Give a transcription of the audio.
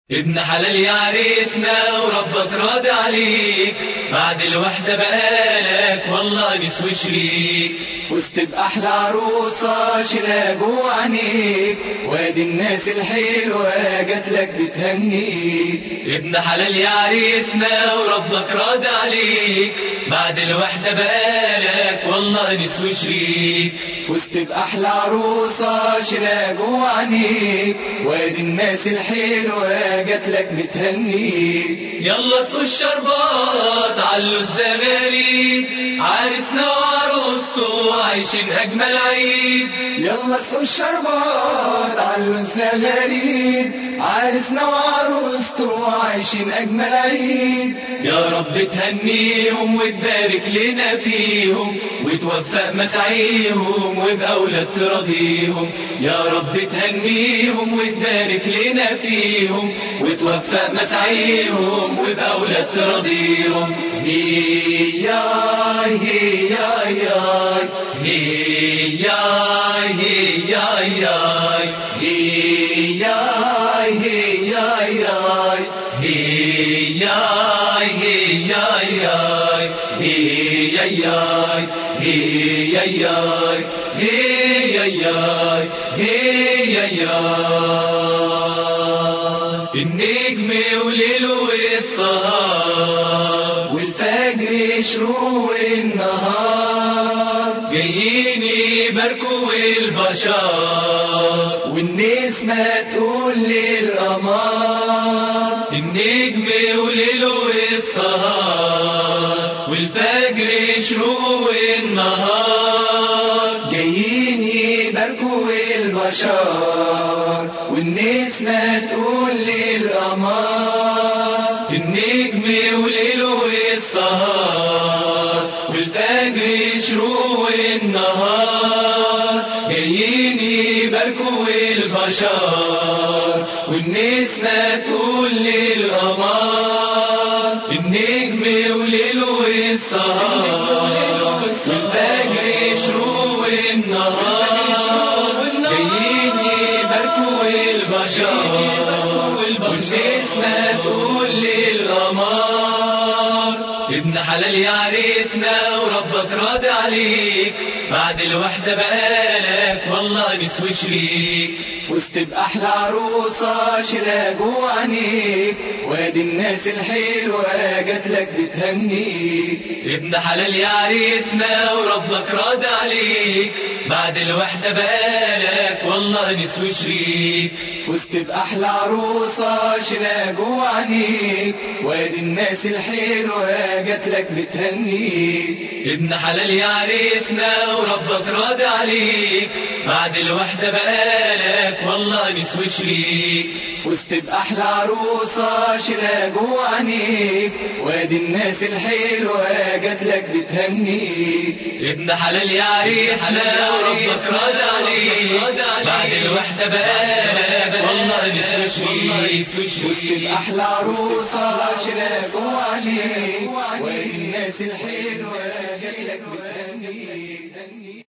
ابن حلال يا عريسنا وربك راضي عليك بعد الوحدة بقالك والله نسوي شريك فزت بأحلى عروسة شيلها جوا عينيك وادي الناس الحلوة جات لك بتهنيك ابن حلال يا عريسنا وربك راضي عليك بعد الوحدة بقالك والله نسوي شريك فزت بأحلى عروسة شيلها جوا عينيك وادي الناس الحلوة جات لك بتهنيك يلا سو الشربات علوا الزغاريد عريسنا وعروسته عايشين أجمل عيد يلا سو الشربات علوا الزغاريد عرسنا وعروسته عايشين أجمل عيد يا رب تهنيهم وتبارك لنا فيهم وتوفق مسعيهم وبأولاد ترضيهم يا رب تهنيهم وتبارك لنا فيهم وتوفق مسعيهم وبأولاد ترضيهم هي يا هي يا يا هي يا هي يا يا هي يا هي يا يا هي يا هي يا يا هي يا يا هي يا يا هي يا يا هي يا يا النجم وليله السهر والفجر شروق النهار جايين يباركوا البشر والنسمة تقول للقمر النجم وليله السهر والفجر شروق النهار جايين يباركوا البشر والنسمة تقول للقمر النجم وليله السهر والفجر شروق النهار جايين يباركوا البشر والنسمة تقول للقمر النجم وليله السهر والفجر شروق النهار جايين يباركوا البشر والنسمة تقول للقمر ابن حلال يا عريسنا وربك راضي عليك بعد الوحدة بقالك والله نسوي شريك فزت بأحلى عروسة شيلها جوا عينيك وادي الناس الحلوة جات لك بتهنيك ابن حلال يا عريسنا وربك راضي عليك بعد الوحدة بقالك والله نسوي شريك فزت بأحلى عروسة شيلها جوا عينيك وادي الناس الحلوة جات لك بتهنيك ابن حلال يا عريسنا وربك راضي عليك بعد الوحدة بقالك والله نسوي شريك فزت بأحلى عروسة شيلها جوا عينيك وادي الناس الحلوة جات لك بتهنيك ابن حلال يا عريسنا وربك راضي عليك بعد الوحدة بقالك والله نسوي شريك فزت بأحلى عروسة شيلها جوا عينيك وادي الناس الحلوة جات لك بتهنيك